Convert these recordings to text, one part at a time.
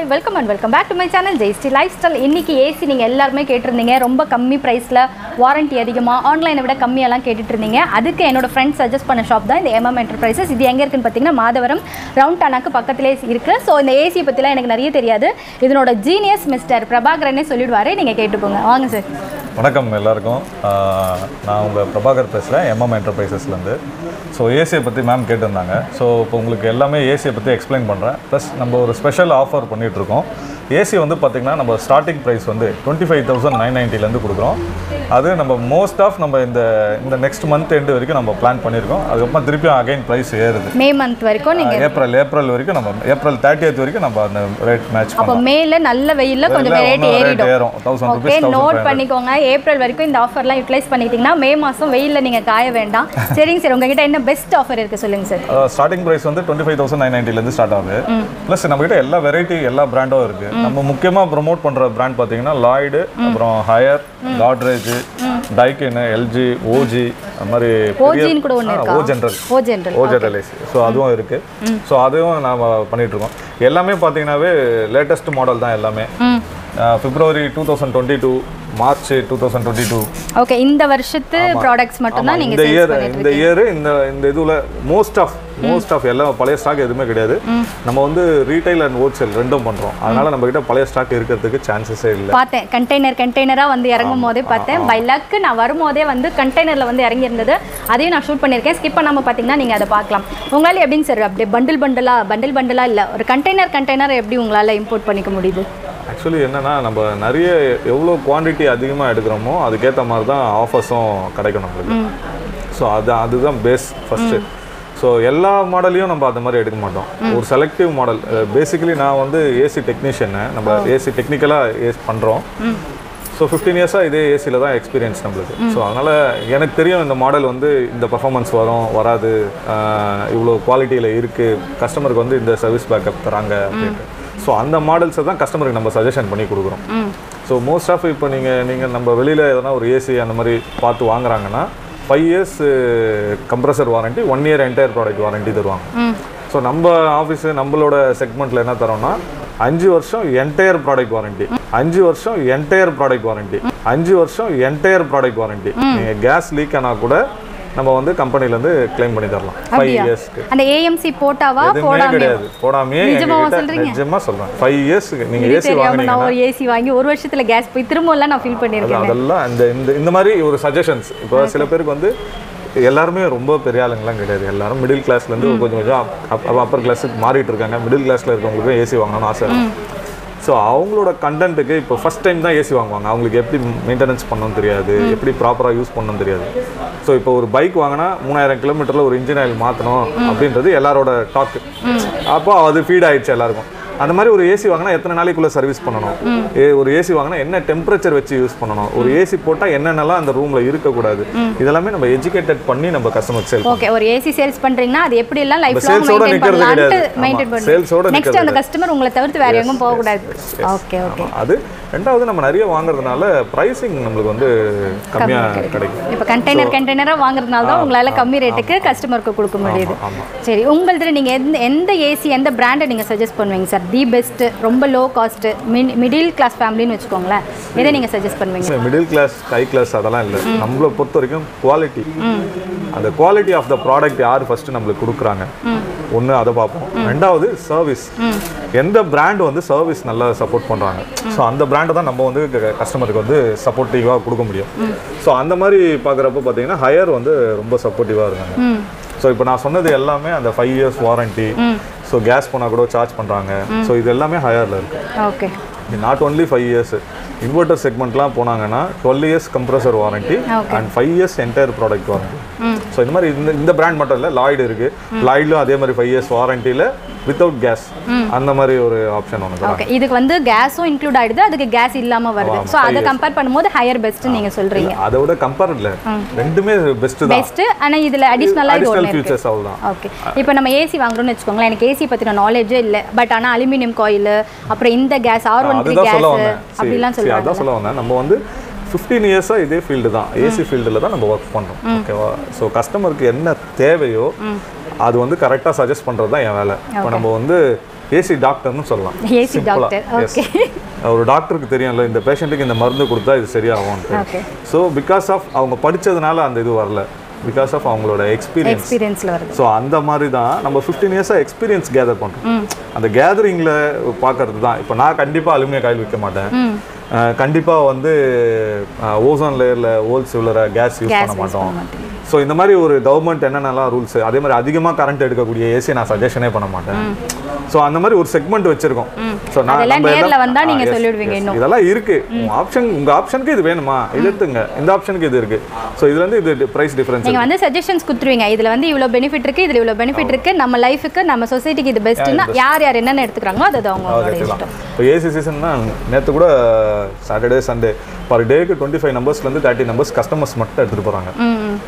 Welcome and welcome back to my channel ஜெய்ஸ்டி lifestyle இன்னைக்கு AC நீங்கள் எல்லாருமே கேட்டிருந்தீங்க ரொம்ப கம்மி ப்ரைஸில் வாரண்டி அதிகமாக ஆன்லைனை விட கம்மியெல்லாம் கேட்டுட்டு இருந்தீங்க அதுக்கு என்னோட ஃப்ரெண்ட்ஸ் சஜஸ்ட் பண்ண ஷாப் தான் இந்த எம்எம் என்டர்பிரைசஸ் இது எங்கே இருக்குன்னு பார்த்தீங்கன்னா மாதவரம் ரவுண்ட் டானாக்கு பக்கத்திலே இருக்குது ஸோ இந்த ஏசி பற்றிலாம் எனக்கு நிறைய தெரியாது இதனோட ஜீனியஸ் மிஸ்டர் பிரபாகரனே சொல்லிடுவாரு நீங்கள் கேட்டுப்போங்க வாங்க சார் வணக்கம் எல்லாருக்கும் ஆஹ் நான் உங்கள் பிரபாகர் பேசுகிறேன் எம்எம் என்டர்பிரைசஸ்லேருந்து ஸோ ஏசியை பற்றி மேம் கேட்டிருந்தாங்க ஸோ இப்போ உங்களுக்கு எல்லாமே ஏசியை பற்றி எக்ஸ்பிளைன் பண்ணுறேன் ப்ளஸ் நம்ம ஒரு ஸ்பெஷல் ஆஃபர் பண்ணிகிட்ருக்கோம் ஏசி வந்து பார்த்திங்கன்னா நம்ம ஸ்டார்டிங் ப்ரைஸ் வந்து டுவெண்ட்டி ஃபைவ் தௌசண்ட் நைன் நைன்ட்டிலேருந்து கொடுக்குறோம் அது நம்ம மோஸ்ட் ஆஃப் நம்ம இந்த இந்த நெக்ஸ்ட் மந்த் எண்டு வரைக்கும் நம்ம பிளான் பண்ணியிருக்கோம் அதுக்கப்புறம் திருப்பியும் அகைன் ப்ரைஸ் ஏறுது மே மந்த் வரைக்கும் நீங்கள் ஏப்ரல் ஏப்ரல் வரைக்கும் நம்ம ஏப்ரல் தேர்ட்டியத் வரைக்கும் நம்ம அந்த ரேட் மேட்ச் அப்போ பண்ணோம் மேல நல்ல வெயில்ல கொஞ்சம் ரேட் ஏறிடும் ஏறும் thousand okay rupees note thousand பண்ணிக்கோங்க ஏப்ரல் வரைக்கும் இந்த ஆஃபர்லாம் யூட்டிலைஸ் பண்ணிக்கிட்டீங்கன்னா மே மாதம் வெயில்ல நீங்க காய வேண்டாம் சரிங்க சார் உங்ககிட்ட என்ன பெஸ்ட் ஆஃபர் இருக்கு சொல்லுங்க சார் ஸ்டார்டிங் ப்ரைஸ் வந்து டுவெண்ட்டி ஃபைவ் தௌசண்ட் நைன் நைன்ட்டிலேருந்து ஸ்டார்ட் ஆகுது ப்ளஸ் நம்மகிட்ட எல்லா வெரைட்டி எல்லா பிராண்டும் இருக்கு நம்ம முக்கியமாக ப்ரோமோட் பண்ணுற பிராண்ட் பார்த்தீங்கன்னா லாய்டு அப்புறம் Haier Godrej Daikin LG O G அந்த மாதிரி ஓஜின்னு கூட ஒண்ணு இருக்கா? O general O general O general AC so அதுவும் இருக்கு ஸோ அதுவும் நாம பண்ணிட்டு இருக்கோம் எல்லாமே பார்த்தீங்கன்னாவே லேட்டஸ்ட் மாடல் தான் எல்லாமே hmm February two thousand twenty two March two thousand twenty two okay இந்த வருஷத்து ப்ராடக்ட்ஸ் மட்டும் தான் நீங்க இந்த சேல்ஸ் இயர் பண்ணிட்டு இந்த இயர் இந்த இந்த இதுல மோஸ்ட் ஆஃப் மோஸ்ட் ஆஃப் எல்லாம் பழைய ஸ்டாக் எதுவுமே கிடையாது நம்ம வந்து ரீட்டைல் அண்ட் ஹோல்சேல் ரெண்டும் பண்றோம் அதனால நம்ம கிட்ட பழைய ஸ்டாக் இருக்கிறதுக்கு சான்சஸே இல்லை பார்த்தேன் கண்டெய்னர் கண்டெய்னரா வந்து இறங்கும் போதே பார்த்தேன் பை லக் நான் வரும்போதே வந்து கண்டெய்னர்ல வந்து இறங்கி இருந்தது அதையும் நான் ஷூட் பண்ணியிருக்கேன் ஸ்கிப் பண்ணாம பார்த்தீங்கன்னா நீங்க அதை பார்க்கலாம் உங்களால எப்படிங்க சார் அப்படியே பண்டில் பண்டலா பண்டில் பண்டலா இல்ல ஒரு கண்டெய்னர் கண்டெய்னர் எப்படி உங்களால இம்போர்ட் பண்ணிக்க முடியுது ஆக்சுவலி என்னன்னா நம்ம நிறைய எவ்வளோ குவாண்டிட்டி அதிகமாக எடுக்கிறோமோ அதுக்கேற்ற மாதிரி தான் ஆஃபர்ஸும் கிடைக்கும் நம்மளுக்கு ஸோ அது அதுதான் பேஸ் ஃபஸ்ட்டு ஸோ எல்லா மாடலையும் நம்ம அந்த மாதிரி எடுக்க மாட்டோம் ஒரு செலக்டிவ் மாடல் பேசிக்கலி நான் வந்து ஏசி டெக்னீஷியனு நம்ம ஏசி டெக்னிக்கலாக ஏஸ் பண்ணுறோம் ஸோ ஃபிஃப்டீன் இயர்ஸாக இதே ஏசியில் தான் எக்ஸ்பீரியன்ஸ் நம்மளுக்கு ஸோ அதனால் எனக்கு தெரியும் இந்த மாடல் வந்து இந்த பர்ஃபார்மன்ஸ் வரும் வராது ஆஹ் இவ்வளோ குவாலிட்டியில் இருக்குது கஸ்டமருக்கு வந்து இந்த சர்வீஸ் பேக்கப் தராங்க அப்படின்ட்டு ஸோ அந்த மாடல்ஸை தான் கஸ்டமருக்கு நம்ம சஜஷன் பண்ணி கொடுக்குறோம் ஸோ மோஸ்ட் ஆஃப் இப்போ நீங்கள் நீங்கள் நம்ம வெளியில் எதனா ஒரு ஏசி அந்த மாதிரி பார்த்து வாங்குறாங்கன்னா five years compressor warranty one year entire product warranty தருவாங்க ஸோ நம்ம ஆஃபீஸு நம்மளோட செக்மெண்ட்டில் என்ன தரோம்னா அஞ்சு வருஷம் என்டையர் ப்ராடக்ட் வாரண்டி அஞ்சு வருஷம் என்டையர் ப்ராடக்ட் வாரண்டி அஞ்சு வருஷம் என்டையர் ப்ராடக்ட் வாரண்டி நீங்கள் கேஸ் லீக் ஆனால் கூட நம்ம வந்து கம்பெனிலேருந்து க்ளைம் பண்ணி தரலாம் ஃபைவ் அப்படியா இயர்ஸ்க்கு அந்த ஏஎம்சி போட்டாவா எதுவுமே போடாம கிடையாது போடாமையே நிஜமாவா எங்ககிட்ட சொல்றீங்க? நிஜமா சொல்றேன் ஃபைவ் இயர்ஸ்க்கு நீங்க இது ஏசி தெரியாம வாங்குனீங்கன்னா நான் ஒரு ஏசி வாங்கி ஒரு வருஷத்துல கேஸ் போய் திரும்பலாம் நான் ஃபீல் பண்ணியிருக்கேன் அது- அதெல்லாம் இந்த இந்த இந்த மாதிரி ஒரு சஜஷன்ஸ் இப்போ சில பேருக்கு வந்து எல்லாருமே ரொம்ப பெரிய ஆளுங்கலாம் கிடையாது எல்லாரும் மிடில் கிளாஸ்லேருந்து கொஞ்சம் கொஞ்சம் அப்பர் கிளாஸுக்கு மாறிட்டு இருக்காங்க மிடில் கிளாஸில் இருக்கவங்களுக்கும் ஏசி வாங்கணும்னு ஆசை ஸோ அவங்களோட கண்டென்ட்டுக்கு இப்போ ஃபஸ்ட் டைம் தான் ஏசி வாங்குவாங்க அவங்களுக்கு எப்படி மெயின்டெனன்ஸ் பண்ணணும்னு தெரியாது எப்படி ப்ராப்பராக யூஸ் பண்ணணும்னு தெரியாது ஸோ இப்போ ஒரு பைக் வாங்கினா மூணாயிரம் கிலோமீட்டரில் ஒரு இன்ஜின் ஆயில் மாற்றணும் அப்படின்றது எல்லாரோட டாக்கு அப்போ அது ஃபீட் ஆயிடுச்சு எல்லாருக்கும் அந்த மாதிரி ஒரு ஏசி வாங்கினா எத்தனை நாளைக்குள்ள சர்வீஸ் பண்ணணும் ஏ ஒரு ஏசி வாங்கினா என்ன டெம்பரேச்சர் வச்சு யூஸ் பண்ணணும் ஒரு ஏசி போட்டால் என்னென்னலாம் அந்த ரூம்ல இருக்கக்கூடாது இதெல்லாமே நம்ம எஜுகேட்டட் பண்ணி நம்ம கஸ்டமர் சேல் ஓகே ஒரு ஏசி சேல்ஸ் பண்றீங்கன்னா அது எப்படி எல்லாம் லைஃப் லாங் sales ஓட மெயின்டைன் நிக்கிறது பண்ணலாம்னு கிடையாது. மெயின்டைன் ஆமா, sales ஓட பண்ணுங்க நெக்ஸ்ட் நிக்கிறது அந்த கஸ்டமர் உங்களை தவிர்த்து வேற எங்கும் போக கூடாது ஓகே ஓகே அது ரெண்டாவது நம்ம நிறைய வாங்குறதுனால ப்ரைசிங் நம்மளுக்கு வந்து கம்மியா கிடைக்கும் இப்போ கண்டெய்னர் கண்டெய்னரா வாங்குறதுனால தான் உங்களால கம்மி ரேட்டுக்கு கஸ்டமருக்கு கொடுக்க முடியுது ஆமா. சரி உங்களதுல நீங்க எந்த எந்த ஏசி எந்த பிராண்டை நீங்க சஜஸ்ட் பண்ணுவீங்க சார் தி பெஸ்ட் ரொம்ப லோ காஸ்ட் மிடில் கிளாஸ் ஃபேமிலின்னு வச்சுக்கோங்களேன் எதை நீங்க சஜஸ்ட் பண்ணுவீங்க மிடில் கிளாஸ் ஹை கிளாஸ் அதெல்லாம் இல்லை நம்மளை பொறுத்த வரைக்கும் குவாலிட்டி அந்த குவாலிட்டி ஆஃப் த ப்ராடக்ட் யார் ஃபர்ஸ்ட் நம்மளுக்கு கொடுக்குறாங்க ஒன்று அதை பார்ப்போம் ரெண்டாவது சர்வீஸ் எந்த பிராண்ட் வந்து சர்வீஸ் நல்லா சப்போர்ட் பண்ணுறாங்க ஸோ அந்த பிராண்டை தான் நம்ம வந்து கஸ்டமருக்கு வந்து சப்போர்ட்டிவாக கொடுக்க முடியும் ஸோ அந்த மாதிரி பார்க்குறப்ப பார்த்தீங்கன்னா ஹையர் வந்து ரொம்ப சப்போர்ட்டிவாக இருக்காங்க ஸோ இப்போ நான் சொன்னது எல்லாமே அந்த five years warranty so gas போனால் கூட சார்ஜ் பண்ணுறாங்க ஸோ இது எல்லாமே ஹையரில் இருக்குது okay not only five years inverter செக்மெண்ட்லாம் போனாங்கன்னா twelve years compressor warranty and five years entire product warranty so இந்த மாதிரி இந்த இந்த பிராண்ட் மட்டும் இல்லை லாய்டு இருக்கு லாய்ட்லும் அதே மாதிரி ஃபைவ் இயர்ஸ் வாரண்டியில் வித்தவுட் கேஸ் அந்த மாதிரி ஒரு ஆப்ஷன் ஒன்று தராங்க ஓகே இதுக்கு வந்து கேஸும் இன்க்ளூட் ஆயிடுது அதுக்கு கேஸ் இல்லாம வருது ஸோ அதை கம்பேர் பண்ணும்போது ஹையர் பெஸ்ட் நீங்க சொல்றீங்க அதை விட கம்பேர் இல்லை ரெண்டுமே பெஸ்ட் தான் பெஸ்ட் ஆனா இதுல அடிஷ்னலா இது அடிஷனல் ஒன்று இருக்கு ஃபியூச்சர்ஸ் அவ்வளோதான் ஓகே இப்போ நம்ம ஏசி வாங்குறோம்னு வச்சுக்கோங்களேன் எனக்கு ஏசி பத்தின நாலேஜே இல்லை பட் ஆனா அலுமினியம் காயில் அப்புறம் இந்த கேஸ் ஆர் ஒன் த்ரீ அதுதான் கேஸ் சொல்ல வந்தேன் அப்படிலாம் சரி, சரி, சொல்லுவாங்க அதான் சொல்ல வந்தேன் நம்ம வந்து ஃபிஃப்டீன் இயர்ஸாக இதே ஃபீல்டு தான் ஏசி ஃபீல்டில் தான் நம்ம ஒர்க் பண்ணுறோம் ஓகேவா ஸோ கஸ்டமருக்கு என்ன தேவையோ அது வந்து கரெக்டாக சஜஸ்ட் பண்ணுறது தான் என் வேலை இப்போ நம்ம வந்து ஏசி டாக்டர்னு சொல்லலாம் ஏசி Simple ஆ. Doctor Yes. ஓகே ஒரு டாக்டருக்கு தெரியும்ல இந்த பேஷண்ட்டுக்கு இந்த மருந்து கொடுத்தா இது சரியாகும்ன்ட்டு ஓகே ஸோ பிகாஸ் ஆஃப் அவங்க படிச்சதுனால அந்த இது வரல பிகாஸ் ஆஃப் அவங்களோட எக்ஸ்பீரியன்ஸ் எக்ஸ்பீரியன்ஸில் வருது ஸோ அந்த மாதிரி தான் நம்ம ஃபிஃப்டீன் இயர்ஸாக எக்ஸ்பீரியன்ஸ் கேதர் பண்ணுறோம் அந்த கேதரிங்கில் பார்க்கறது தான் இப்போ நான் கண்டிப்பாக அலுமினிய காயில் விற்க மாட்டேன் கண்டிப்பாக வந்து ஓசோன் லேயரில் ஹோல் சிவலரை கேஸ் யூஸ் பண்ண மாட்டோம் ஸோ இந்த மாதிரி ஒரு கவர்மெண்ட் என்னென்னலாம் ரூல்ஸ் அதே மாதிரி அதிகமாக கரண்ட் எடுக்கக்கூடிய ஏசி நான் சஜஷனே பண்ண மாட்டேன் ஸோ அந்த மாதிரி ஒரு செக்மெண்ட் வச்சிருக்கோம் ஸோ நான் அதெல்லாம் நம்ம நேர்ல எல்லாம்- வந்தா ஆ, நீங்க yes, சொல்லிடுவீங்க yes. இன்னும். இதெல்லாம் இருக்கு உங்க ஆப்ஷன் உங்க ஆப்ஷனுக்கு இது வேணுமா இது எடுத்துங்க இந்த ஆப்ஷனுக்கு இது இருக்கு ஸோ இதுல இருந்து இது பிரைஸ் டிஃபரன்ஸ் நீங்க வந்து சஜஷன்ஸ் கொடுத்துருவீங்க இதுல வந்து இவ்வளவு பெனிஃபிட் இருக்கு இதுல இவ்வளவு பெனிஃபிட் இருக்கு நம்ம லைஃபுக்கு நம்ம சொசைட்டிக்கு இது பெஸ்ட்னா யார் யார் என்னென்ன எடுத்துக்கிறாங்களோ அது அது அவங்களோட எடுத்துக்கலாம் இஷ்டம் இப்போ ஏசி சீசன்னா நேற்று கூட சாட்டர்டே சண்டே பர் டேக்கு டுவெண்ட்டி ஃபைவ் நம்பர்ஸ்லேருந்து தேர்ட்டி நம்பர்ஸ் கஸ்டமர்ஸ் மட்டும் எடுத்துகிட்டு போகிறாங்க ம், ம்.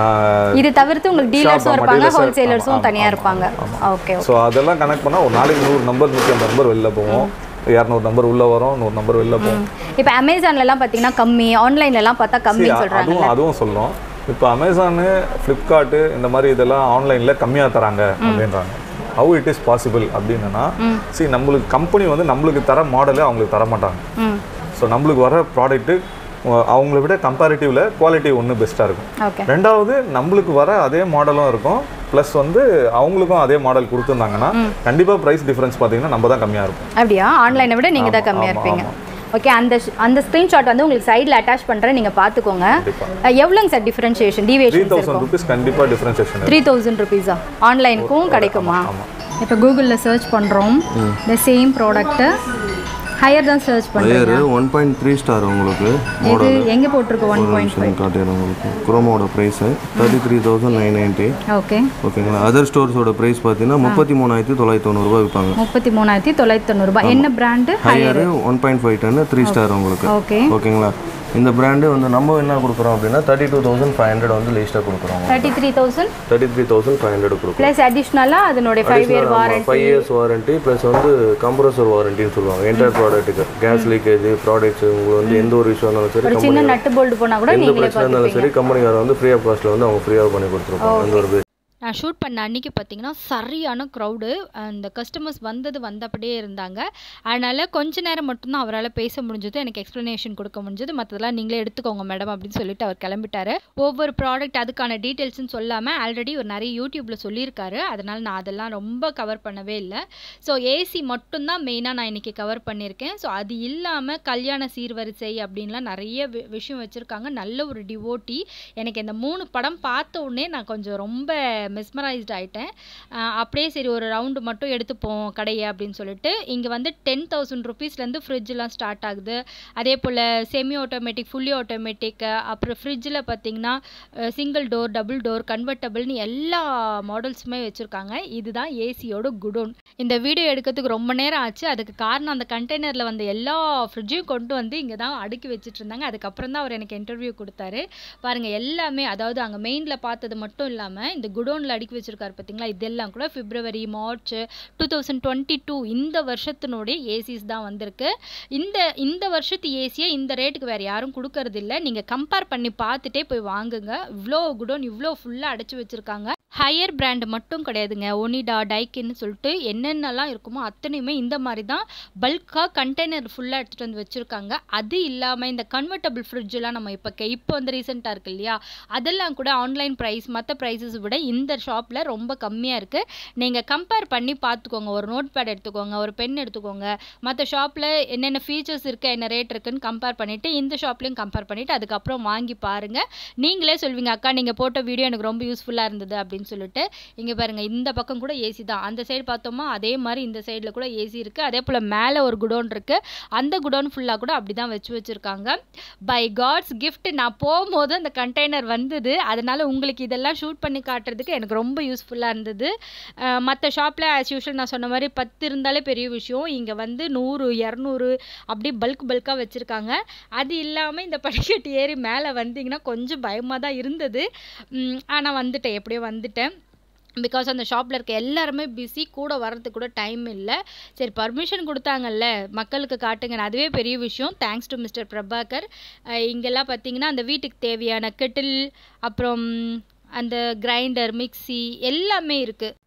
இது தவிர்த்து உங்களுக்கு டீலர்ஸும் ஆமா, இருப்பாங்க dealers, ஹோல்சேலர்ஸும் ஆமா, தனியா ஆமா, இருப்பாங்க ஓகே ஸோ அதெல்லாம் கனெக்ட் பண்ணால் ஒரு நாளைக்கு நூறு நம்பர் நூற்றி ஐம்பது நம்பர் வெளில போவோம் இரநூறு நம்பர் உள்ளே வரும் நூறு நம்பர் வெளில போகும் இப்போ அமேசான்ல எல்லாம் பாத்தீங்கன்னா கம்மி ஆன்லைன்ல எல்லாம் பார்த்தா கம்மின்னு சொல்றாங்க அதுவும் அதுவும் சொல்லும் இப்போ அமேசானு ஃப்ளிப்கார்ட்டு இந்த மாதிரி இதெல்லாம் ஆன்லைனில் கம்மியாக தராங்க அப்படின்றாங்க ஹவு இட் இஸ் பாசிபிள் அப்படின்னா see நம்மளுக்கு கம்பெனி வந்து நம்மளுக்கு தர மாடலு அவங்களுக்கு தர மாட்டாங்க ம் ஸோ நம்மளுக்கு வர ப்ராடக்ட்டு அவங்கள விட கம்பேரிட்டிவ்ல குவாலிட்டி ஒன்று பெஸ்ட்டாக இருக்கும் ஓகே ரெண்டாவது நம்மளுக்கு வர அதே மாடலும் இருக்கும் ப்ளஸ் வந்து அவங்களுக்கும் அதே மாடல் கொடுத்துருந்தாங்கன்னா கண்டிப்பாக ப்ரைஸ் டிஃபரன்ஸ் பார்த்தீங்கன்னா நம்ம தான் கம்மியாக இருக்கும் அப்படியா ஆன்லைனை விட நீங்க தான் ஆமா, கம்மியா ஆமா, இருப்பீங்க ஓகே அந்த sh- அந்த ஸ்க்ரீன்ஷாட் வந்து உங்களுக்கு சைடில் அட்டாச் பண்றேன் நீங்க பார்த்துக்கோங்க அஹ், எவ்வளோங்க sir differentiation three deviation thousand இருக்கும் ருபீஸ் கண்டிப்பாக டிஃப்ரென்சேஷன் த்ரீ தௌசண்ட் ருபீஸா ஆன்லைனுக்கும் கிடைக்குமா ஆமா. இப்போ கூகுளில் சர்ச் பண்ணுறோம் இந்த சேம் ப்ராடக்ட்டு ஹையர் தான் சர்ச் பண்ணுறேன் வயரு ஒன் பாயிண்ட் த்ரீ ஸ்டார் உங்களுக்கு இது எங்கே போட்டிருக்கு ஒன் பாயிண்ட் ஆப்ஷன் காட்டிடுறேன் உங்களுக்கு குரோமோட price thirty three thousand nine ninety okay ஓகேங்களா அதர் ஸ்டோர்ஸோட ப்ரைஸ் பார்த்தீங்கன்னா முப்பத்தி மூணாயிரத்தி தொள்ளாயிரத்தி தொண்ணூறுபா விற்பாங்க முப்பத்தி மூணாயிரத்தி தொள்ளாயிரத்தி தொண்ணூறுபா என்ன brand Haier one point five டென்னு த்ரீ ஸ்டார் உங்களுக்கு ஓகே ஓகேங்களா இந்த பிராண்டு வந்து நம்ம என்ன கொடுக்குறோம் அப்படின்னா thirty two thousand five hundred வந்து லீஸ்ட்டாக கொடுக்குறோம் thirty three thousand thirty three thousand five hundred கொடுக்குறோம் ப்ளஸ் அடிஷ்னலாக அதனுடைய five year warranty five years warranty plus வந்து கம்ப்ரஸர் வாரண்டின்னு சொல்லுவாங்க என்டையர் ப்ராடக்ட்டுக்கு கேஸ் லீக்கேஜ் ப்ராடக்ட்ஸ் உங்களுக்கு வந்து எந்த ஒரு இஷ்யூ இருந்தாலும் சரி ஒரு சின்ன நட்டு போல்டு போனால் கூட எந்த நீங்களே பிரச்சனை இருந்தாலும் சரி கம்பெனிக்கார வந்து ஃப்ரீ ஆஃப் காஸ்ட்டில் வந்து அவங்க ஃப்ரீயாக பண்ணி கொடுத்துருப்பாங்க அந்த ஒரு நான் ஷூட் பண்ண அன்னைக்கு பார்த்தீங்கன்னா சரியான க்ரௌடு அந்த கஸ்டமர்ஸ் வந்தது வந்தபடியே இருந்தாங்க அதனால் கொஞ்ச நேரம் மட்டும்தான் அவரால் பேச முடிஞ்சது எனக்கு எக்ஸ்ப்ளனேஷன் கொடுக்க முடிஞ்சது மற்றதெல்லாம் நீங்களே எடுத்துக்கோங்க மேடம் அப்படின்னு சொல்லிட்டு அவர் கிளம்பிட்டாரு ஒவ்வொரு ப்ராடக்ட் அதுக்கான டீட்டெயில்ஸ்னு சொல்லாமல் ஆல்ரெடி ஒரு நிறைய யூடியூப்பில் சொல்லியிருக்காரு அதனால் நான் அதெல்லாம் ரொம்ப கவர் பண்ணவே இல்லை ஸோ ஏசி மட்டும்தான் மெயினாக நான் இன்றைக்கி கவர் பண்ணியிருக்கேன் ஸோ அது இல்லாமல் கல்யாண சீர்வரிசை அப்படின்லாம் நிறைய வி- விஷயம் வச்சுருக்காங்க நல்ல ஒரு டிவோட்டி எனக்கு இந்த மூணு படம் பார்த்த உடனே நான் கொஞ்சம் ரொம்ப மெஸ்மரைஸ்ட் ஆகிட்டேன் அப்படியே சரி ஒரு ரவுண்டு மட்டும் எடுத்துப்போம் கடையை அப்படின்னு சொல்லிட்டு இங்கே வந்து டென் தௌசண்ட் ருபீஸ்லேருந்து ஃப்ரிட்ஜெலாம் ஸ்டார்ட் ஆகுது அதே போல் செமி ஆட்டோமேட்டிக் ஃபுல்லி ஆட்டோமேட்டிக் அப்புறம் ஃப்ரிட்ஜில் பார்த்தீங்கன்னா சிங்கிள் டோர் டபுள் டோர் கன்வெர்ட்டபிள்னு எல்லா மாடல்ஸுமே வச்சுருக்காங்க இதுதான் ஏசியோட குடோன் இந்த வீடியோ எடுக்கிறதுக்கு ரொம்ப நேரம் ஆச்சு அதுக்கு காரணம் அந்த கண்டெய்னரில் வந்த எல்லா ஃப்ரிட்ஜையும் கொண்டு வந்து இங்கே தான் அடுக்கி வச்சுட்டு இருந்தாங்க அதுக்கப்புறம் தான் அவர் எனக்கு இன்டர்வியூ கொடுத்தாரு பாருங்கள் எல்லாமே அதாவது அங்கே மெயினில் பார்த்தது மட்டும் இல்லாமல் இந்த குடோனில் அடுக்கி வச்சிருக்காரு பார்த்தீங்களா இதெல்லாம் கூட February March two thousand twenty two இந்த வருஷத்தினுடைய ஏசிஸ் தான் வந்திருக்கு இந்த இந்த வருஷத்து ஏசியை இந்த ரேட்டுக்கு வேறு யாரும் கொடுக்கறது இல்ல நீங்கள் கம்பேர் பண்ணி பார்த்துட்டே போய் வாங்குங்க இவ்வளோ குடோன் இவ்வளோ ஃபுல்லாக அடைச்சி வச்சுருக்காங்க ஹையர் பிராண்ட் மட்டும் கிடையாதுங்க ஒனிடா டைக்கின்னு சொல்லிட்டு என்னென்னலாம் இருக்குமோ அத்தனையுமே இந்த மாதிரி தான் பல்காக கண்டெய்னர் ஃபுல்லாக எடுத்துகிட்டு வந்து வச்சுருக்காங்க அது இல்லாமல் இந்த கன்வெர்ட்டபிள் ஃப்ரிட்ஜெலாம் நம்ம இப்போ கே- இப்போ வந்து ரீசெண்டாக இருக்கு இல்லையா அதெல்லாம் கூட ஆன்லைன் ப்ரைஸ் மற்ற ப்ரைஸஸ் விட இந்த ஷாப்பில் ரொம்ப கம்மியாக இருக்குது நீங்கள் கம்பேர் பண்ணி பார்த்துக்கோங்க ஒரு நோட் பேட் எடுத்துக்கோங்க ஒரு பென் எடுத்துக்கோங்க மற்ற ஷாப்பில் என்னென்ன ஃபீச்சர்ஸ் இருக்குது என்ன ரேட் இருக்குன்னு கம்பேர் பண்ணிவிட்டு இந்த ஷாப்லையும் கம்பேர் பண்ணிவிட்டு அதுக்கப்புறம் வாங்கி பாருங்கள் நீங்களே சொல்வீங்க அக்கா நீங்கள் போட்ட வீடியோ எனக்கு ரொம்ப யூஸ்ஃபுல்லாக இருந்தது அப்படின்னு சொல்லிட்டு இங்கே பாருங்கள் இந்த பக்கம் கூட ஏசி தான் அந்த சைடு பார்த்தோமா அதே மாதிரி இந்த சைடில் கூட ஏசி இருக்குது அதே போல் மேலே ஒரு குடோன் இருக்குது அந்த குடோன் ஃபுல்லாக கூட அப்படி தான் வச்சு வச்சுருக்காங்க பை காட்ஸ் gift நான் போகும்போது அந்த கண்டெய்னர் வந்தது அதனால் உங்களுக்கு இதெல்லாம் ஷூட் பண்ணி காட்டுறதுக்கு எனக்கு ரொம்ப யூஸ்ஃபுல்லாக இருந்தது மற்ற ஷாப்பில் ஆஸ் யூஷுவல் நான் சொன்ன மாதிரி பத்து இருந்தாலே பெரிய விஷயம் இங்கே வந்து நூறு இரநூறு அப்படியே பல்க் பல்காக வச்சுருக்காங்க அது இல்லாமல் இந்த படிக்கட்டு ஏறி மேலே வந்தீங்கன்னா கொஞ்சம் பயமாக தான் இருந்தது ஆனால் வந்துட்டேன் எப்படியோ வந்துட்டேன் பிகாஸ் அந்த ஷாப்பில் இருக்க எல்லாருமே பிஸி கூட வர்றதுக்கு கூட டைம் இல்லை சரி பர்மிஷன் கொடுத்தாங்கல்ல மக்களுக்கு காட்டுங்க அதுவே பெரிய விஷயம் thanks to mister Prabhakar ah இங்கெல்லாம் பார்த்தீங்கன்னா அந்த வீட்டுக்கு தேவையான கெட்டில் அப்புறம் அந்த கிரைண்டர் மிக்ஸி எல்லாமே இருக்குது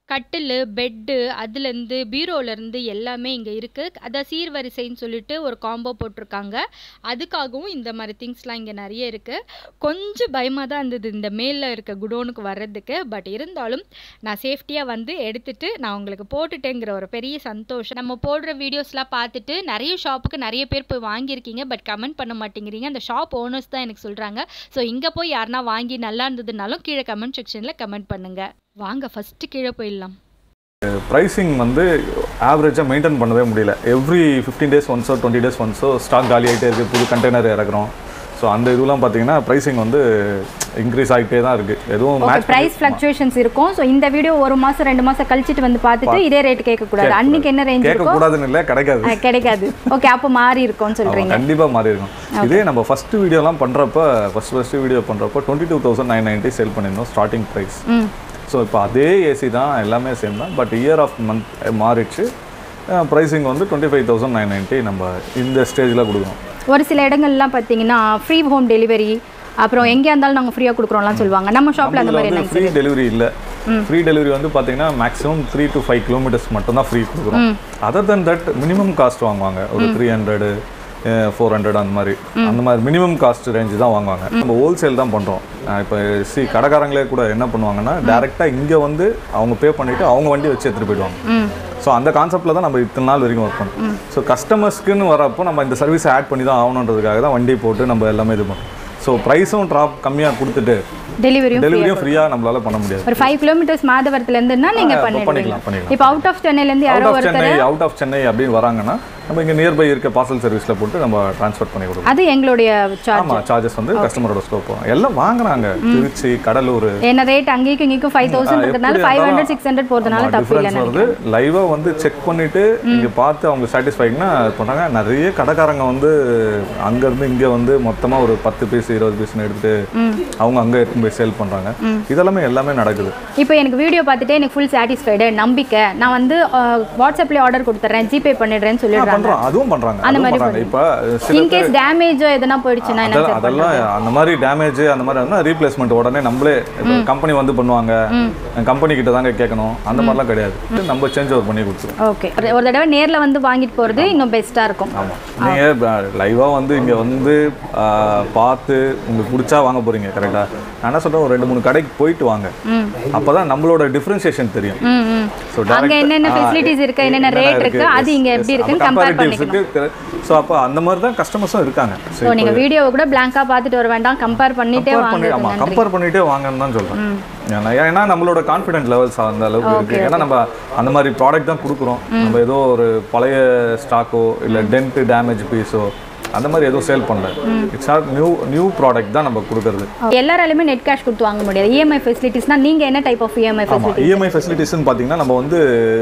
கட்டில் பெட்டு அதுலேருந்து பீரோலேருந்து எல்லாமே இங்கே இருக்குது அதான் சீர்வரிசைன்னு சொல்லிட்டு ஒரு காம்போ போட்டிருக்காங்க அதுக்காகவும் இந்த மாதிரி திங்ஸ்லாம் இங்கே நிறைய இருக்குது கொஞ்சம் பயமாக தான் இருந்தது இந்த மேலில் இருக்க குடோனுக்கு வர்றதுக்கு பட் இருந்தாலும் நான் சேஃப்டியாக வந்து எடுத்துட்டு நான் உங்களுக்கு போட்டுட்டேங்கிற ஒரு பெரிய சந்தோஷம் நம்ம போடுற வீடியோஸ்லாம் பார்த்துட்டு நிறைய ஷாப்புக்கு நிறைய பேர் போய் வாங்கியிருக்கீங்க பட் கமெண்ட் பண்ண மாட்டேங்கிறீங்க அந்த ஷாப் ஓனர்ஸ் தான் எனக்கு சொல்கிறாங்க ஸோ இங்கே போய் யாருனா வாங்கி நல்லா இருந்ததுனாலும் கீழே கமெண்ட் செக்ஷனில் கமெண்ட் பண்ணுங்கள் வாங்க ஃபஸ்ட்டு கீழே போயிடலாம் ப்ரைஸிங் வந்து ஆவரேஜாக மெயின்டைன் பண்ணவே முடியல எவ்ரி ஃபிஃப்டீன் டேஸ் ஒன்ஸோ டுவெண்ட்டி டேஸ் ஒன்ஸோ ஸ்டாக் காலி ஆகிட்டே இருக்குது புது கண்டெய்னர் இறக்குறோம் ஸோ அந்த இதுலாம் பார்த்தீங்கன்னா ப்ரைஸிங் வந்து இன்க்ரீஸ் ஆகிட்டே தான் இருக்குது எதுவும் ஓகே மேட்ச் பிரைஸ் ஃப்ளக்சுவேஷன்ஸ் இருக்கும் ஸோ இந்த வீடியோ ஒரு மாசம் ரெண்டு மாசம் கழிச்சிட்டு வந்து பார்த்துட்டு இதே ரேட் கேட்கக்கூடாது அன்னைக்கு என்ன ரேஞ்ச் இருக்கும் கேட்கக்கூடாதுன்னு இல்லை கிடைக்காது அஹ், கிடைக்காது ஓகே அப்போ மாறி இருக்கும்னு சொல்றீங்க கண்டிப்பாக மாறி இருக்கும் இதே நம்ம ஃபர்ஸ்ட் வீடியோலாம் பண்ணுறப்ப ஃபர்ஸ்ட் ஃபர்ஸ்ட் வீடியோ பண்ணுறப்ப twenty two thousand nine ninety sale பண்ணியிருந்தோம் ஸ்டார்டிங் ப்ரைஸ் ம் ஸோ இப்போ அதே ஏசி தான் எல்லாமே சேம் தான் பட் இயர் ஆஃப் மந்த் மாறிடுச்சு ப்ரைஸிங் வந்து twenty five thousand nine ninety நம்ம இந்த ஸ்டேஜில் கொடுக்குறோம் ஒரு சில இடங்கள்லாம் பார்த்தீங்கன்னா ஃப்ரீ ஹோம் டெலிவரி அப்புறம் எங்கே இருந்தாலும் நாங்கள் ஃப்ரீயாக கொடுக்குறோம்லாம் சொல்லுவாங்க நம்ம ஷாப்பில் அந்த நம்மள மாதிரி வந்து என்ன ஃப்ரீ டெலிவரி இல்லை ஃப்ரீ டெலிவரி வந்து பார்த்தீங்கன்னா மேக்ஸிமம் த்ரீ டு ஃபைவ் கிலோமீட்டர்ஸ் மட்டும் தான் ஃப்ரீ கொடுக்குறோம் other than that minimum cost வாங்குவாங்க ஒரு த்ரீ ஹண்ட்ரடு ஃபோர் ஹண்ட்ரட் அந்த மாதிரி அந்த மாதிரி மினிமம் காஸ்ட் ரேஞ்சு தான் வாங்குவாங்க நம்ம ஹோல்சேல் தான் பண்ணுறோம் இப்போ சி கடைக்காரங்களே கூட என்ன பண்ணுவாங்கன்னா டேரெக்டாக இங்கே வந்து அவங்க பே பண்ணிவிட்டு அவங்க வண்டி வச்சு எடுத்துகிட்டு போயிடுவாங்க ஸோ அந்த கான்செப்ட்டில் தான் நம்ம இத்தனை நாள் வரைக்கும் ஒர்க் பண்ணோம் ஸோ கஸ்டமர்ஸ்க்குன்னு வரப்போ நம்ம இந்த சர்வீஸ் ஆட் பண்ணி தான் ஆகணுன்றதுக்காக தான் வண்டி போட்டு நம்ம எல்லாமே இது பண்ணோம் ஸோ ப்ரைஸும் ட்ராப் கம்மியாக கொடுத்துட்டு டெலிவரியும் டெலிவரியும் ஃப்ரீயாக நம்மளால பண்ண முடியாது ஒரு ஃபைவ் கிலோமீட்டர்ஸ் மாதவரத்துல இருந்துன்னா நீங்க ஆ, பண்ணிடுவீங்க பண்ணிக்கலாம், பண்ணிக்கலாம். இப்போ அவுட் ஆஃப் சென்னையிலேருந்து அவுட் யாரோ ஆஃப் ஒருத்தர் சென்னை அவுட் ஆஃப் சென்னை அப்படின்னு வராங்கன்னா நம்ம இங்கே நியர்பை இருக்க பார்சல் சர்வீஸில் போட்டு நம்ம ட்ரான்ஸ்ஃபர் பண்ணி கொடுப்போம் அது எங்களுடைய சார்ஜ் ஆமாம் சார்ஜஸ் வந்து கஸ்டமரோட ஸ்கோப் எல்லாம் வாங்குறாங்க திருச்சி கடலூர் என்ன ரேட் அங்கேயும் இங்கேயும் ஃபைவ் தௌசண்ட் இருக்கிறதுனால ஃபைவ் ஹண்ட்ரட் சிக்ஸ் ஹண்ட்ரட் போகிறதுனால தப்பு டிஃபரன்ஸ் இல்லைன்னு வருது லைவாக வந்து செக் பண்ணிட்டு இங்கே பார்த்து அவங்க சாட்டிஸ்ஃபைங்னா பண்ணாங்க நிறைய கடைக்காரங்க வந்து அங்கேருந்து இங்கே வந்து மொத்தமாக ஒரு பத்து பீஸ் இருபது பீஸ்னு எடுத்துட்டு அவங்க அங்கே எடுத்துன்னு போய் சேல் பண்ணுறாங்க இதெல்லாமே எல்லாமே நடக்குது இப்போ எனக்கு வீடியோ பார்த்துட்டு எனக்கு ஃபுல் சாட்டிஸ்ஃபைடு நம்பிக்கை நான் வந்து வாட்ஸ்அப்லேயே ஆர்டர் கொடுத்துட்றேன் ஜிபே பண்ணிடுறேன்னு சொல்லிடுறாங்க பண்ணுறோம் அதுவும் பண்ணுறாங்க அந்த அதுவும் மாதிரி பண்ணுறாங்க இப்போ சில இன்கேஸ் டேமேஜோ எதனா போயிடுச்சுன்னா என்ன அதெல்லாம் அதெல்லாம் அந்த மாதிரி டேமேஜ் அந்த மாதிரி இருந்தால் ரீப்ளேஸ்மெண்ட் உடனே நம்மளே கம்பெனி வந்து பண்ணுவாங்க கம்பெனி கிட்ட தாங்க கேட்கணும் அந்த மாதிரிலாம் கிடையாது நம்ம சேஞ்ச் ஓவர் பண்ணி கொடுத்துருவோம் ஓகே ஒரு தடவை நேர்ல வந்து வாங்கிட்டு போறது இன்னும் பெஸ்ட்டாக இருக்கும் ஆமாம் நீங்கள் லைவாக வந்து இங்கே வந்து ஆ, பார்த்து உங்களுக்கு பிடிச்சா வாங்க போகிறீங்க கரெக்டாக நான் என்ன சொல்கிறேன் ஒரு ரெண்டு மூணு கடைக்கு போயிட்டு வாங்க அப்போ தான் நம்மளோட டிஃப்ரென்சியேஷன் தெரியும் ம் ம் ஸோ அங்க என்னென்ன ஃபெசிலிட்டிஸ் இருக்கு என்னென்ன ரேட் இருக்கு அது இங்க எப்படி இருக்குன்னு கம்பேர் பண்ணிக்கணும் ஸோ அப்போ அந்த மாதிரி தான் கஸ்டமர்ஸும் இருக்காங்க ஸோ நீங்க வீடியோவை கூட பிளாங்கா பார்த்துட்டு வர வேண்டாம் கம்பேர் பண்ணிட்டே கம்பேர் பண்ணி வாங்க ஆமாம் கம்பேர் பண்ணிட்டே வாங்கன்னு தான் சொல்கிறேன் ஏன்னா ஏன்னா நம்மளோட கான்ஃபிடென்ட் லெவல்ஸ் அந்த அளவுக்கு இருக்கு ஏன்னா நம்ம அந்த மாதிரி ப்ராடக்ட் தான் கொடுக்குறோம் நம்ம ஏதோ ஒரு பழைய ஸ்டாக்கோ இல்லை டென்ட் டேமேஜ் பீஸோ அந்த மாதிரி எதுவும் சேல் பண்ணல it's are new new product தான் நம்ம கொடுக்கறது எல்லாராலுமே நெட் கேஷ் கொடுத்து வாங்க முடியாது இஎம்ஐ ஃபெசிலிட்டிஸ்னா நீங்க என்ன டைப் ஆஃப் இஎம்ஐ ஆமாம் ஃபெசிலிட்டி இஎம்ஐ ஃபெசிலிட்டிஸ்னு பார்த்தீங்கன்னா நம்ம வந்து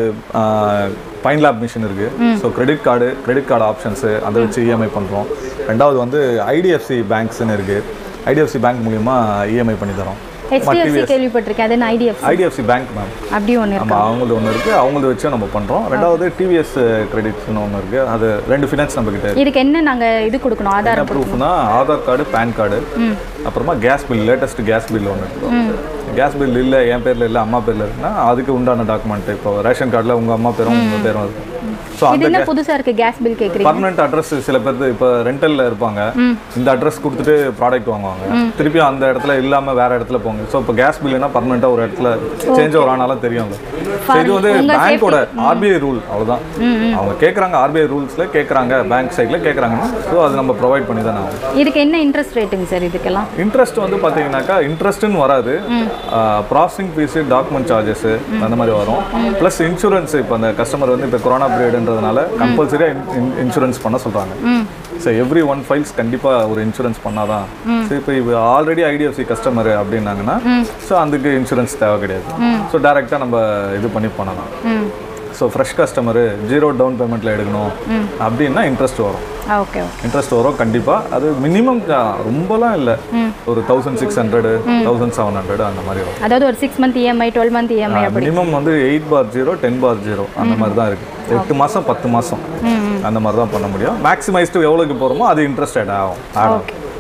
பைன் லேப் மிஷின் இருக்கு so credit card credit card options அதை வச்சு இஎம்ஐ பண்ணுறோம் ரெண்டாவது வந்து ஐடிஎஃப்சி பேங்க்ஸ்னு இருக்கு ஐடிஎஃப்சி பேங்க் மூலியமா இஎம்ஐ பண்ணி தரோம் ஹெச்டிஎஃப்சி கேள்விப்பட்டிருக்கேன் அது ஐடிஎஃப்சி ஐடிஎஃப்சி பேங்க் மேம் அப்படி ஒன்று இருக்கு ஆமாம் அவங்களது ஒன்று இருக்குது அவங்களது வச்சு நம்ம பண்ணுறோம் ரெண்டாவது டிவிஎஸ் கிரெடிட்ஸ்னு ஒன்று இருக்குது அது ரெண்டு ஃபினான்ஸ் நம்ம கிட்ட இருக்கு. இதுக்கு என்ன நாங்க இது கொடுக்கணும் ஆதார் என்ன ப்ரூஃப்னா ஆதார் கார்டு பேன் கார்டு அப்புறமா gas bill latest gas bill ஒன்று இருக்கும் கேஸ் பில் இல்லை என் பேரில் இல்லை அம்மா பேரில் இருக்குன்னா அதுக்கு உண்டான டாக்குமெண்ட் இப்போ ரேஷன் கார்டில் உங்கள் அம்மா பேரும் உங்கள் பேரும் இருக்கும் ஸோ இது அந்த என்ன புதுசா இருக்கு கேஸ் பில் கேக்குறீங்க பர்மனெண்ட் அட்ரஸ் சில பேர் இப்போ ரெண்டலில் இருப்பாங்க இந்த அட்ரஸ் கொடுத்துட்டு ப்ராடக்ட் வாங்குவாங்க திருப்பி அந்த இடத்துல இல்லாமல் வேற இடத்துல போங்க ஸோ இப்போ கேஸ் பில்லுனா பர்மனெண்ட்டாக ஒரு இடத்துல சேஞ்ச் ஓவர் ஆனாலும் தெரியும் ஸோ இது வந்து உங்க பேங்க்கோட ஆர்பிஐ ரூல் அவ்வளோதான் அவங்க கேட்குறாங்க ஆர்பிஐ ரூல்ஸில் கேட்குறாங்க பேங்க் சைடில் கேட்குறாங்கன்னா ஸோ அது நம்ம ப்ரொவைட் பண்ணி தான் ஆகும் இதுக்கு என்ன இன்ட்ரெஸ்ட் ரேட்டுங்க சார் இதுக்கெல்லாம் இன்ட்ரெஸ்ட் வந்து பார்த்தீங்கன்னாக்கா இன்ட்ரெஸ்ட்னு வராது ப்ராசஸிங் ஃபீஸு டாக்குமெண்ட் சார்ஜஸ் அந்த மாதிரி வரும் ப்ளஸ் இன்சூரன்ஸ் இப்போ அந்த கஸ்டமர் வந்து இப்போ கொரோனா பீரியடுன்றதுனால கம்பல்சரியாக இன்சூரன்ஸ் பண்ண சொல்கிறாங்க ஸோ எவ்ரி ஒன் ஃபைல்ஸ் கண்டிப்பாக ஒரு இன்சூரன்ஸ் பண்ணாதான் ஸோ இப்போ இப்போ ஆல்ரெடி ஐடிஎஃப்சி கஸ்டமர் அப்படின்னாங்கன்னா ஸோ அதுக்கு இன்சூரன்ஸ் தேவை கிடையாது ஸோ டேரெக்டாக நம்ம இது பண்ணி பண்ணலாம் hmm so fresh customer zero down பேமெண்ட்டில் எடுக்கணும் அப்படின்னா இன்ட்ரெஸ்ட் வரும் ஓகே ஓகே இன்ட்ரெஸ்ட் வரும் கண்டிப்பாக அது மினிமம் ரொம்பலாம் இல்லை ஒரு thousand six hundred thousand seven hundred அந்த மாதிரி வரும் அதாவது ஒரு six month EMI twelve month EMI அப்படி மினிமம் வந்து eight by zero ten by zero அந்த மாதிரி தான் இருக்குது எட்டு மாதம் பத்து மாதம் அந்த மாதிரி தான் பண்ண முடியும் மேக்ஸிமைஸ்டு எவ்வளோக்கு போகிறோமோ அது இன்ட்ரெஸ்ட் ஆட் ஆகும் ஆட் ஆகும்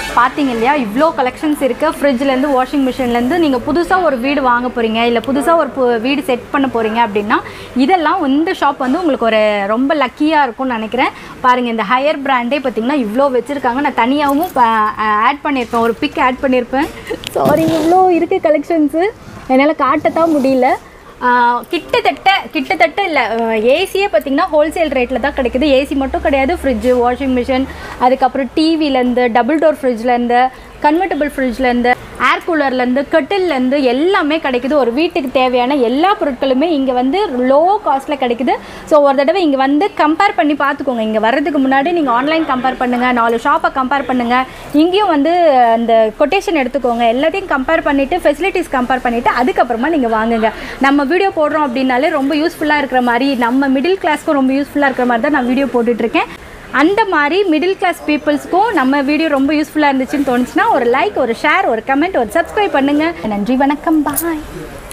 பார்த்தீங்க இல்லையா இவ்வளோ கலெக்ஷன்ஸ் இருக்குது ஃப்ரிட்ஜ்லேருந்து வாஷிங் மிஷின்லேருந்து நீங்கள் புதுசாக ஒரு வீடு வாங்க போகிறீங்க இல்லை புதுசாக ஒரு பு- வீடு செட் பண்ண போகிறீங்க அப்படின்னா இதெல்லாம் இந்த ஷாப் வந்து உங்களுக்கு ஒரு ரொம்ப லக்கியாக இருக்கும்னு நினைக்கிறேன் பாருங்கள் இந்த ஹையர் பிராண்டே பார்த்தீங்கன்னா இவ்வளோ வச்சுருக்காங்க நான் தனியாகவும் ஆட் பண்ணியிருப்பேன் ஒரு பிக் ஆட் பண்ணியிருப்பேன் சாரி இவ்வளோ இருக்குது கலெக்ஷன்ஸு என்னால் காட்டத்தான் முடியல ஆஹ் கிட்டத்தட்ட கிட்டத்தட்ட இல்லை ஏசியே பார்த்தீங்கன்னா ஹோல்சேல் ரேட்டில் தான் கிடைக்குது ஏசி மட்டும் கிடையாது ஃப்ரிட்ஜு வாஷிங் மிஷின் அதுக்கப்புறம் டிவிலேருந்து டபுள் டோர் ஃப்ரிட்ஜ்லேருந்து கன்வெர்ட்டபிள் ஃப்ரிட்ஜ்லேருந்து ஏர் கூலர்லேருந்து கட்டில்லேருந்து எல்லாமே கிடைக்குது ஒரு வீட்டுக்கு தேவையான எல்லா பொருட்களுமே இங்கே வந்து லோ காஸ்ட்டில் கிடைக்குது ஸோ ஒரு தடவை இங்கே வந்து கம்பேர் பண்ணி பார்த்துக்கோங்க இங்கே வர்றதுக்கு முன்னாடி நீங்கள் ஆன்லைன் கம்பேர் பண்ணுங்கள் நாலு ஷாப்பை கம்பேர் பண்ணுங்கள் இங்கேயும் வந்து அந்த கொட்டேஷன் எடுத்துக்கோங்க எல்லாத்தையும் கம்பேர் பண்ணிவிட்டு ஃபெசிலிட்டிஸ் கம்பேர் பண்ணிவிட்டு அதுக்கப்புறமா நீங்கள் வாங்குங்க நம்ம வீடியோ போடுறோம் அப்படின்னாலே ரொம்ப யூஸ்ஃபுல்லாக இருக்கிற மாதிரி நம்ம மிடில் கிளாஸ்க்கும் ரொம்ப யூஸ்ஃபுல்லாக இருக்கிற மாதிரி தான் நான் வீடியோ போட்டுட்ருக்கேன் அந்த மாதிரி மிடில் கிளாஸ் பீப்புள்ஸ்க்கும் நம்ம வீடியோ ரொம்ப யூஸ்ஃபுல்லாக இருந்துச்சுன்னு தோணுச்சுன்னா ஒரு லைக் ஒரு ஷேர் ஒரு கமெண்ட் ஒரு சப்ஸ்கிரைப் பண்ணுங்கள் நன்றி வணக்கம் பாய்